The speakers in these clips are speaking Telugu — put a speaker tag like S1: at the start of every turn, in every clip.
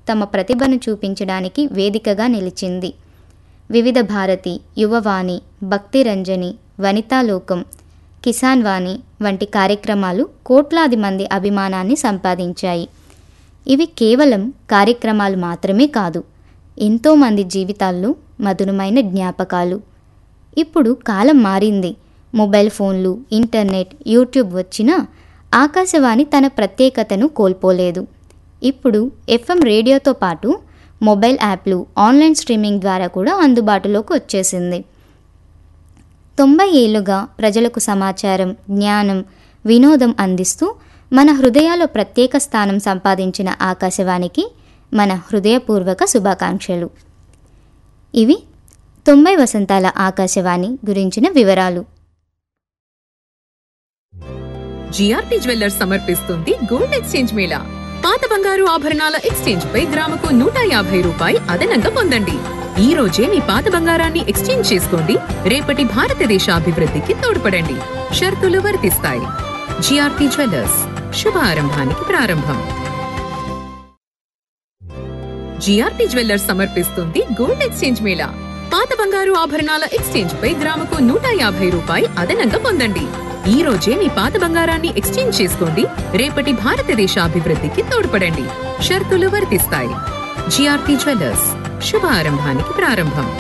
S1: తమ ప్రతిభను చూపించడానికి వేదికగా నిలిచింది వివిధ భారతి యువవాణి భక్తి రంజని వనితాలోకం కిసాన్ వాణి వంటి కార్యక్రమాలు కోట్లాది మంది అభిమానాన్ని సంపాదించాయి ఇవి కేవలం కార్యక్రమాలు మాత్రమే కాదు ఎంతోమంది జీవితాల్లో మధురమైన జ్ఞాపకాలు ఇప్పుడు కాలం మారింది మొబైల్ ఫోన్లు ఇంటర్నెట్ యూట్యూబ్ వచ్చినా ఆకాశవాణి తన ప్రత్యేకతను కోల్పోలేదు ఇప్పుడు ఎఫ్ఎం రేడియోతో పాటు మొబైల్ యాప్లు ఆన్లైన్ స్ట్రీమింగ్ ద్వారా కూడా అందుబాటులోకి వచ్చేసింది తొంభై ఏళ్లుగా ప్రజలకు సమాచారం జ్ఞానం వినోదం అందిస్తూ మన హృదయాల్లో ప్రత్యేక స్థానం సంపాదించిన ఆకాశవాణికి మన హృదయపూర్వక శుభాకాంక్షలు ఇవి తొంభై వసంతాల ఆకాశవాణి గురించిన వివరాలు
S2: జిఆర్పి జ్యువెల్లర్స్ సమర్పిస్తుంది గోల్డ్ ఎక్స్చేంజ్ మేళా పాత బంగారు ఆభరణాల ఎక్స్చేంజ్ పై గ్రాముకు నూట యాభై రూపాయి అదనంగా పొందండి ఈ రోజే మీ పాత బంగారాన్ని ఎక్స్చేంజ్ చేసుకోండి రేపటి భారతదేశ అభివృద్ధికి తోడ్పడండి షరతులు వర్తిస్తాయి జిఆర్పి జ్యువెల్లర్స్ శుభారంభానికి ప్రారంభం జిఆర్పి జ్యువెల్లర్స్ సమర్పిస్తుంది గోల్డ్ ఎక్స్చేంజ్ మేళా పాత బంగారు ఆభరణాల ఎక్స్చేంజ్ పై గ్రాముకు నూట యాభై రూపాయి అదనంగా పొందండి ఈ రోజే మీ పాత బంగారాన్ని ఎక్స్చేంజ్ చేసుకోండి రేపటి భారతదేశ అభివృద్ధికి తోడ్పడండి షరతులు వర్తిస్తాయి జిఆర్పి జ్యువెల్లర్స్ శుభారంభానికి ప్రారంభం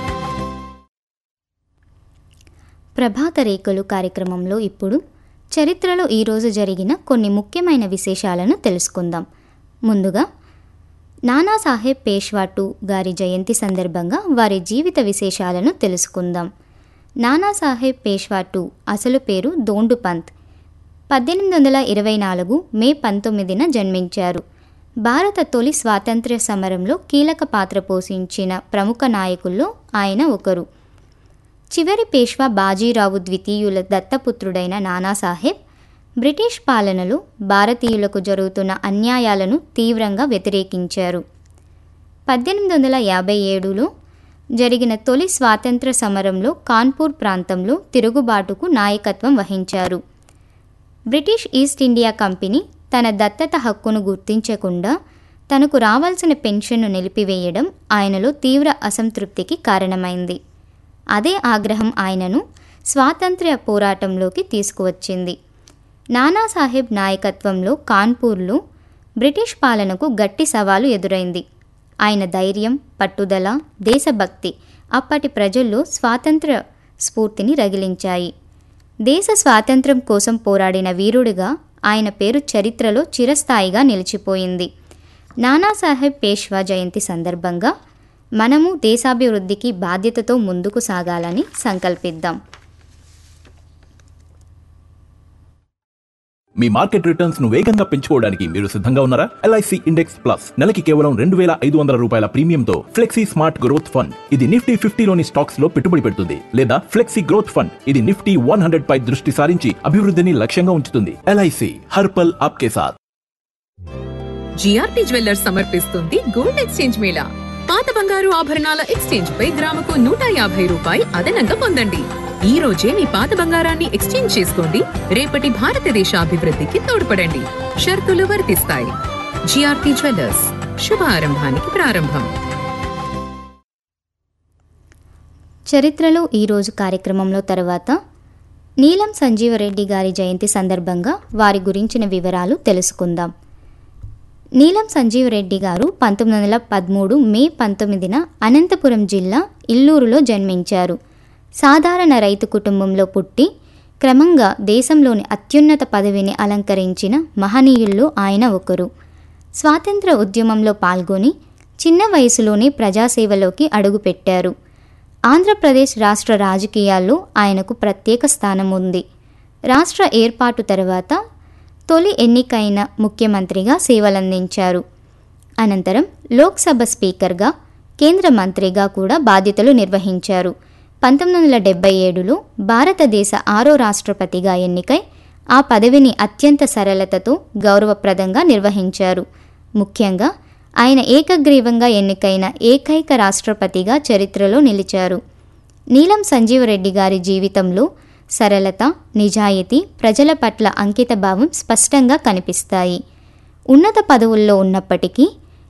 S1: ప్రభాత రేఖలు కార్యక్రమంలో ఇప్పుడు చరిత్రలో ఈరోజు జరిగిన కొన్ని ముఖ్యమైన విశేషాలను తెలుసుకుందాం ముందుగా నానాసాహెబ్ పేష్వాటు గారి జయంతి సందర్భంగా వారి జీవిత విశేషాలను తెలుసుకుందాం నానాసాహెబ్ పేష్వాటు అసలు పేరు దోండు పంత్ పద్దెనిమిది వందల ఇరవై నాలుగు మే పంతొమ్మిదిన జన్మించారు భారత తొలి స్వాతంత్ర్య సమరంలో కీలక పాత్ర పోషించిన ప్రముఖ నాయకుల్లో ఆయన ఒకరు చివరి పేష్వా బాజీరావు ద్వితీయుల దత్తపుత్రుడైన నానాసాహెబ్ బ్రిటిష్ పాలనలో భారతీయులకు జరుగుతున్న అన్యాయాలను తీవ్రంగా వ్యతిరేకించారు పద్దెనిమిది వందల యాభై ఏడులో జరిగిన తొలి స్వాతంత్ర సమరంలో కాన్పూర్ ప్రాంతంలో తిరుగుబాటుకు నాయకత్వం వహించారు బ్రిటిష్ ఈస్ట్ ఇండియా కంపెనీ తన దత్తత హక్కును గుర్తించకుండా తనకు రావాల్సిన పెన్షన్ను నిలిపివేయడం ఆయనలో తీవ్ర అసంతృప్తికి కారణమైంది అదే ఆగ్రహం ఆయనను స్వాతంత్ర్య పోరాటంలోకి తీసుకువచ్చింది నానాసాహెబ్ నాయకత్వంలో కాన్పూర్లో బ్రిటిష్ పాలనకు గట్టి సవాలు ఎదురైంది ఆయన ధైర్యం పట్టుదల దేశభక్తి అప్పటి ప్రజల్లో స్వాతంత్ర స్ఫూర్తిని రగిలించాయి దేశ స్వాతంత్ర్యం కోసం పోరాడిన వీరుడిగా ఆయన పేరు చరిత్రలో చిరస్థాయిగా నిలిచిపోయింది నానాసాహెబ్ పేష్వా జయంతి సందర్భంగా మనము దేశాభివృద్ధికి బాధ్యతతో ముందుకు సాగాలని సంకల్పిద్దాం
S3: మీ మార్కెట్ రిటర్న్స్ ను వేగంగా పెంచుకోవడానికి మీరు సిద్ధంగా ఉన్నారా ఎల్ఐసి ఇండెక్స్ ప్లస్ నెలకి కేవలం రెండు వేల ఐదు వందల రూపాయల ప్రీమియంతో ఫ్లెక్సీ స్మార్ట్ గ్రోత్ ఫండ్ ఇది నిఫ్టీ ఫిఫ్టీలోని స్టాక్స్ లో పెట్టుబడి పెడుతుంది లేదా ఫ్లెక్సీ గ్రోత్ ఫండ్ ఇది నిఫ్టీ వన్ హండ్రెడ్ పై దృష్టి సారించి అభివృద్ధిని లక్ష్యంగా ఉంచుతుంది ఎల్ఐసి హర్పల్ ఆప్కే సాత్
S2: జిఆర్పి జ్యువెల్లర్స్ సమర్పిస్తుంది గోల్డ్ ఎక్స్చేంజ్ మేళా పాత బంగారు ఆభరణాల ఎక్స్చేంజ్ పై గ్రాముకు నూట యాభై రూపాయి అదనంగా పొందండి ఈ రోజే మీ పాత బంగారాన్ని ఎక్స్చేంజ్ చేసుకోండి రేపటి భారతదేశ అభివృద్ధికి తోడ్పడండి షరతులు వర్తిస్తాయి జిఆర్పి జ్యువెల్లర్స్ శుభారంభానికి ప్రారంభం
S1: చరిత్రలో ఈరోజు కార్యక్రమంలో తర్వాత నీలం సంజీవరెడ్డి గారి జయంతి సందర్భంగా వారి గురించిన వివరాలు తెలుసుకుందాం నీలం సంజీవరెడ్డి గారు పంతొమ్మిది వందల పదమూడు మే పంతొమ్మిదిన అనంతపురం జిల్లా ఇల్లూరులో జన్మించారు సాధారణ రైతు కుటుంబంలో పుట్టి క్రమంగా దేశంలోని అత్యున్నత పదవిని అలంకరించిన మహనీయుల్లో ఆయన ఒకరు స్వాతంత్ర ఉద్యమంలో పాల్గొని చిన్న వయసులోనే ప్రజాసేవలోకి అడుగుపెట్టారు ఆంధ్రప్రదేశ్ రాష్ట్ర రాజకీయాల్లో ఆయనకు ప్రత్యేక స్థానం ఉంది రాష్ట్ర ఏర్పాటు తర్వాత తొలి ఎన్నికైన ముఖ్యమంత్రిగా సేవలందించారు అనంతరం లోక్సభ స్పీకర్గా కేంద్ర మంత్రిగా కూడా బాధ్యతలు నిర్వహించారు పంతొమ్మిది వందల డెబ్బై ఏడులో భారతదేశ ఆరో రాష్ట్రపతిగా ఎన్నికై ఆ పదవిని అత్యంత సరళతతో గౌరవప్రదంగా నిర్వహించారు ముఖ్యంగా ఆయన ఏకగ్రీవంగా ఎన్నికైన ఏకైక రాష్ట్రపతిగా చరిత్రలో నిలిచారు నీలం సంజీవరెడ్డి గారి జీవితంలో సరళత నిజాయితీ ప్రజల పట్ల అంకితభావం స్పష్టంగా కనిపిస్తాయి ఉన్నత పదవుల్లో ఉన్నప్పటికీ